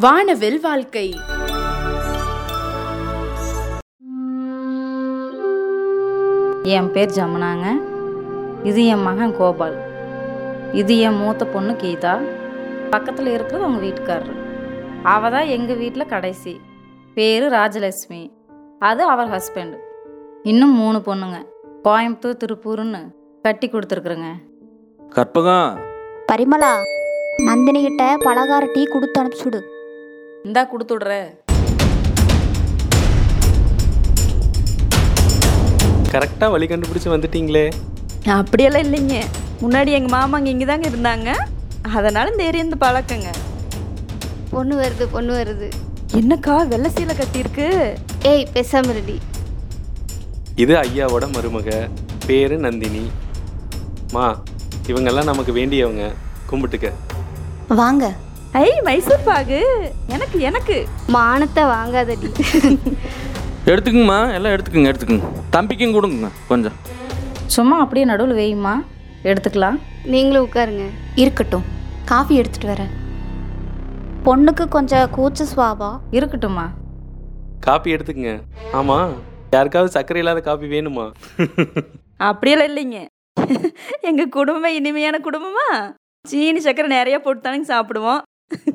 வானவில் வாழ்க்கை என் பேர் ஜமுனாங்க இது என் மகன் கோபால் இது என் மூத்த பொண்ணு கீதா பக்கத்தில் இருக்கிறது அவங்க வீட்டுக்காரரு அவ தான் எங்கள் வீட்டில் கடைசி பேர் ராஜலட்சுமி அது அவர் ஹஸ்பண்ட் இன்னும் மூணு பொண்ணுங்க கோயம்புத்தூர் திருப்பூர்னு கட்டி கொடுத்துருக்குறேங்க கற்பகம் பரிமளா நந்தினி கிட்ட பலகார டீ கொடுத்து அனுப்பிச்சுடு இந்தா கொடுத்துட்ற கரெக்டாக வழி கண்டுபிடிச்சி வந்துட்டீங்களே அப்படியெல்லாம் இல்லைங்க முன்னாடி எங்கள் மாமாங்க இங்கே தாங்க இருந்தாங்க அதனால இந்த ஏரியா இந்த பழக்கங்க பொண்ணு வருது பொண்ணு வருது என்னக்கா வெள்ளை சீலை கட்டியிருக்கு ஏய் பேசாம ரெடி இது ஐயாவோட மருமக பேரு நந்தினி மா இவங்கெல்லாம் நமக்கு வேண்டியவங்க கும்பிட்டுக்க வாங்க ஐ மைசூர் பாகு எனக்கு எனக்கு மானத்தை வாங்காதடி எடுத்துக்குங்கம்மா எல்லாம் எடுத்துக்குங்க எடுத்துக்குங்க தம்பிக்கும் கொடுங்க கொஞ்சம் சும்மா அப்படியே நடுவில் வேயுமா எடுத்துக்கலாம் நீங்களும் உட்காருங்க இருக்கட்டும் காஃபி எடுத்துட்டு வரேன் பொண்ணுக்கு கொஞ்சம் கூச்ச சுவாபம் இருக்கட்டும்மா காப்பி எடுத்துக்கங்க ஆமாம் யாருக்காவது சர்க்கரை இல்லாத காப்பி வேணுமா அப்படியெல்லாம் இல்லைங்க எங்கள் குடும்பமே இனிமையான குடும்பமா சீனி சக்கரை நிறைய போட்டு தானங்க சாப்பிடுவோம்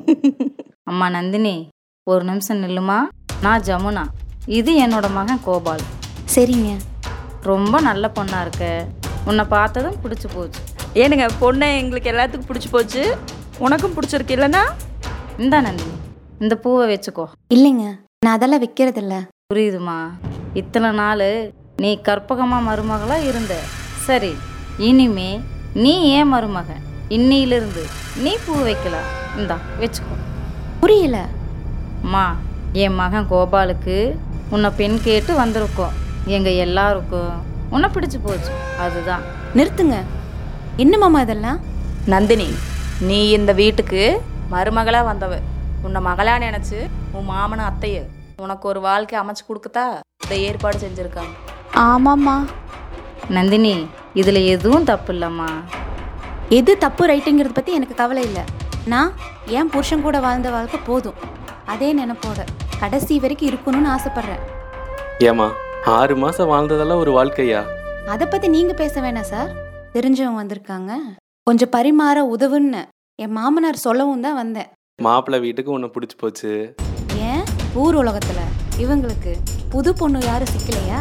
அம்மா நந்தினி ஒரு நிமிஷம் நில்லுமா நான் ஜமுனா இது என்னோட மகன் கோபால் சரிங்க ரொம்ப நல்ல பொண்ணா இருக்க உன்னை பார்த்ததும் பிடிச்சி போச்சு ஏனுங்க பொண்ணை எங்களுக்கு எல்லாத்துக்கும் பிடிச்சி போச்சு உனக்கும் பிடிச்சிருக்கு இல்லைன்னா இந்தா நந்தினி இந்த பூவை வச்சுக்கோ இல்லைங்க நான் அதெல்லாம் வைக்கிறது இல்ல புரியுதுமா இத்தனை நாள் நீ கற்பகமா மருமகளா இருந்த சரி இனிமே நீ ஏன் மருமக இன்னிலிருந்து நீ பூ வைக்கலாம் இந்தா வச்சுக்கோ புரியல அம்மா என் மகன் கோபாலுக்கு உன்னை பெண் கேட்டு வந்திருக்கோம் எங்க எல்லாருக்கும் உன்னை பிடிச்சு போச்சு அதுதான் நிறுத்துங்க என்ன மாமா இதெல்லாம் நந்தினி நீ இந்த வீட்டுக்கு மருமகளா வந்தவ உன்னை மகளா நினைச்சு உன் மாமன அத்தைய உனக்கு ஒரு வாழ்க்கை அமைச்சு கொடுக்கத்தா இந்த ஏற்பாடு செஞ்சிருக்காங்க ஆமாம்மா நந்தினி இதுல எதுவும் தப்பு இல்லம்மா எது தப்பு ரைட்டுங்கிறத பத்தி எனக்கு கவலை இல்லை நான் என் புருஷன் கூட வாழ்ந்த வாழ்க்கை போதும் அதே நினைப்போட கடைசி வரைக்கும் இருக்கணும்னு ஆசைப்படுறேன் ஏமா ஆறு மாதம் வாழ்ந்ததெல்லாம் ஒரு வாழ்க்கையா அதை பத்தி நீங்க பேச வேணாம் சார் தெரிஞ்சவங்க வந்திருக்காங்க கொஞ்சம் பரிமாற உதவுன்னு என் மாமனார் சொல்லவும் தான் வந்தேன் மாப்பிள்ளை வீட்டுக்கு உன்னை பிடிச்சி போச்சு ஏன் ஊர் உலகத்துல இவங்களுக்கு புது பொண்ணு யாரும் சிக்கலையா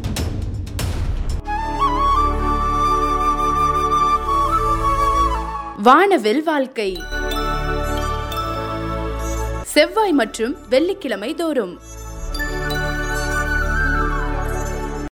வானவில் வாழ்க்கை செவ்வாய் மற்றும் வெள்ளிக்கிழமை தோறும்